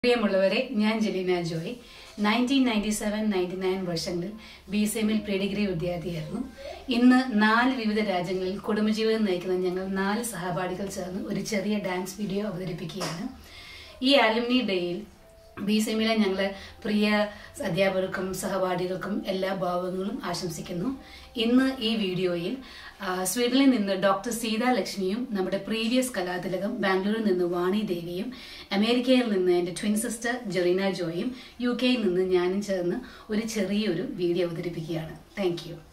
പ്രിയമുള്ളവരെ ഞാൻ Jaleena Joy nineteen ninety seven ninety nine വർഷങ്ങളിൽ ബി എസ് എമ്മിൽ പ്രീ ഡിഗ്രി വിദ്യാർത്ഥിയായിരുന്നു ഇന്ന് നാല് വിവിധ രാജ്യങ്ങളിൽ കുടുംബജീവിതം നയിക്കുന്ന ഞങ്ങൾ നാല് സഹപാഠികൾ ചേർന്ന് ഒരു ചെറിയ ഡാൻസ് വീഡിയോ അവതരിപ്പിക്കുകയാണ് ഈ അലുമിനി ഡേയിൽ ബി എസ് എമ്മിലെ ഞങ്ങളെ പ്രിയ അധ്യാപകർക്കും സഹപാഠികൾക്കും എല്ലാ ഭാവങ്ങളും ആശംസിക്കുന്നു ഇന്ന് ഈ വീഡിയോയിൽ ആ, സ്വീഡനിൽ നിന്ന് ഡോക്ടർ സീതാ ലക്ഷ്മിയും നമ്മുടെ പ്രീവിയസ് കലാതിലകം ബാംഗ്ലൂരിൽ നിന്ന് വാണി ദേവിയും അമേരിക്കയിൽ നിന്ന് എൻ്റെ ട്വിൻ സിസ്റ്റർ ജെറീന ജോയും യു കെയിൽ നിന്ന് ഞാനും ചേർന്ന് ഒരു ചെറിയൊരു വീഡിയോ അവതരിപ്പിക്കുകയാണ് താങ്ക് യു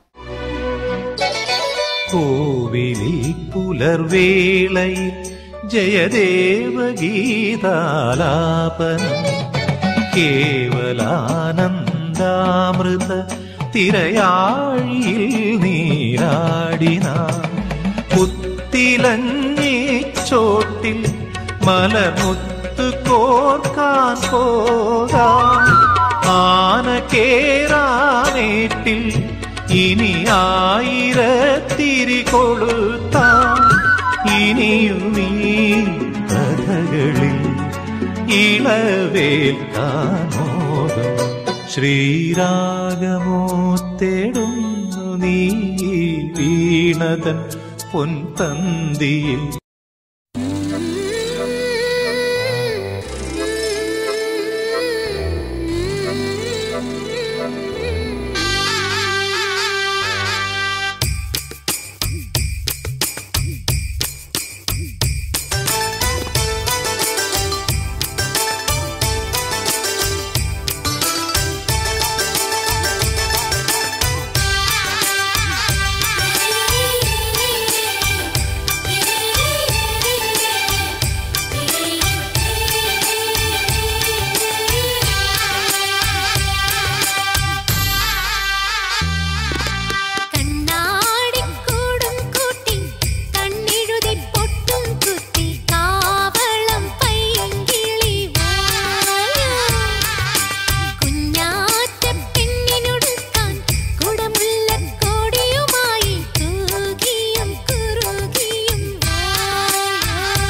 കോവിലിൽ പുലർവേളയിൽ ജയദേവഗീതാലാപനം കേവലാനന്ദാമൃത തിരയാഴിയിൽ നീരാടിന പുത്തിലഞ്ഞി ചോട്ടിൽ മലമുത്ത് കോർക്കാൻ പോകാം ആന കേറാനേറ്റിൽ ഇനി ആയിരത്തിരി കൊളുത്താം ഇനിയും ഈ കഥകളിൽ ഇളവേൽക്കാനോകം ശ്രീരാഗമോ തേടുന്നു നീ വീണതൻ പൊൻതന്തിയിൽ കണ്ണാടിക്കൂടും കൂട്ടി കണ്ണെഴുതി പൊട്ടും കുത്തി കാവളം പൈങ്കിളി വായോ കുഞ്ഞാറ്റ പെണ്ണിനൊടുക്കാൻ കുടമുല്ലക്കോടിയുമായി തൂകിയും കുറുകിയും വായോ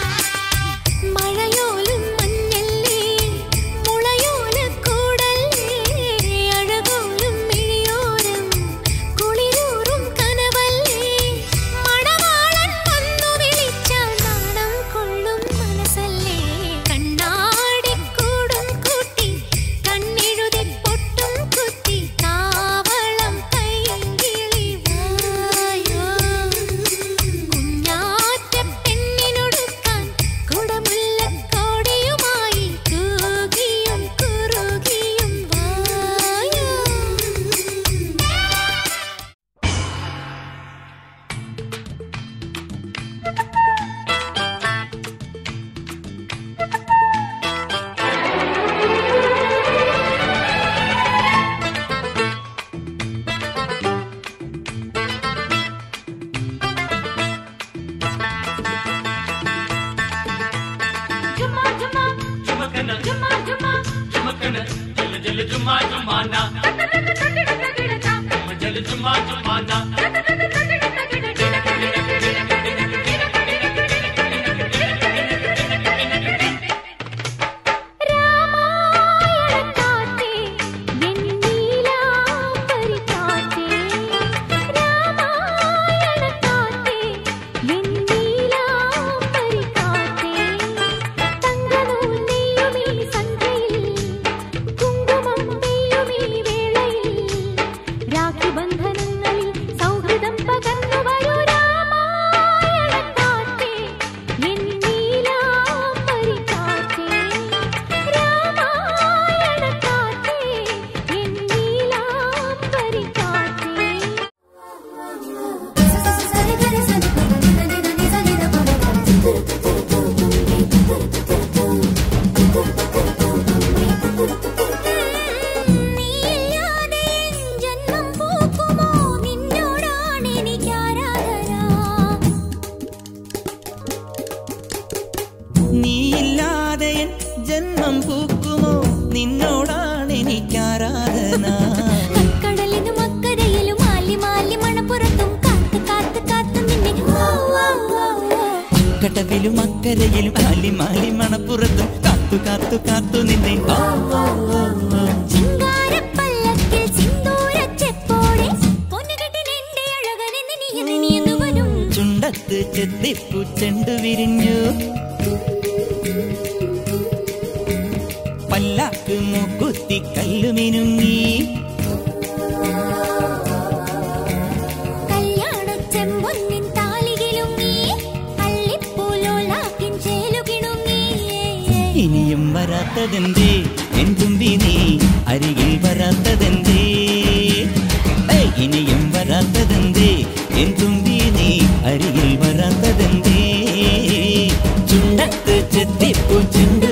മഴയോലും മഞ്ഞല്ലേ മുളയോല കൂടല്ലേ അഴകോലും മിഴിയോരം കുളിരൂറും കനവല്ലേ മണവാളൻ വന്നു വിളിച്ചാൽ നാണം കൊള്ളും മനസ്സല്ലേ കണ്ണാടിക്കൂടും കൂട്ടി കണ്ണെഴുതി പൊട്ടും കുത്തി കാവളം പൈങ്കിളി വായോ കുഞ്ഞാറ്റ പെണ്ണിനൊടുക്കാൻ കുടമുല്ലക്കോടിയുമായി കൂകിയും കുറുകിയും വായോ രാമായണക്കാറ്റേ വെണ്ണീലാംബരിക്കാറ്റേ രാമായണക്കാറ്റേ വെണ്ണീലാംബരിക്കാറ്റേ തങ്കനൂൽ നെയ്യുമീ സന്ധ്യയിൽ കുങ്കുമം പെയ്യുമീ വേളയിൽ രാഖി ബന്ധനങ്ങളിൽ സൗഹൃദം പകർന്നു വരൂ രാമായണക്കാറ്റേ വെണ്ണീലാംബരിക്കാറ്റേ രാമായണക്കാറ്റേ വെണ്ണീലാംബരിക്കാറ്റേ നീയില്ലാതെ ജന്മം പൂക്കുമോ നിന്നോടാണ് എനിക്ക് ആരാധന നീയില്ലാതെ എൻ ജന്മം പൂക്കുമോ നിന്നോടാണ് എനിക്കാരാധന കടലിനും അക്കരയിലും മാലി മാലി മണപ്പുറത്തും കാത്ത് കാത്ത് കാത്ത് നിന്നെ ഓ, ഓ, ഓ, ഓ. കടവിലും അക്കരയിലും ആലി മാലി മണപ്പുറത്തും കാത്തു കാത്തു കാത്തു കാത്തു നിന്നെ ഓ, ഓ, ഓ, ഓ. ചിങ്കാരപ്പല്ലക്കിൽ സിന്ദൂരച്ചെപ്പോടെ പൊന്നുകെട്ടിനെന്റെ അഴകനെ നിനിയ നിനിയെന്നു വരും ചുണ്ടത്ത് ചെത്തിപ്പൂ ചെണ്ടു വിരിഞ്ഞു പല്ലാക്ക് മൂക്കുത്തി കല്ലുമിനുങ്ങി കല്യാണച്ചെമ്പൊന്നിൻ താലികിലുങ്ങി അള്ളിപ്പൂലോലാക്കിൻ ചേലുകിണുങ്ങി ഇനിയും വരാത്തതെന്തേ എൻ തുമ്പി നീ അരികിൽ വരാത്തതെന്തേ ഏയ്, ഇനിയും വരാത്തതെന്തേ എൻ തുമ്പി നീ അരികിൽ വരാത്തതെന്തേ ചുണ്ടത്ത് ചെത്തിപ്പൂ ചെണ്ടു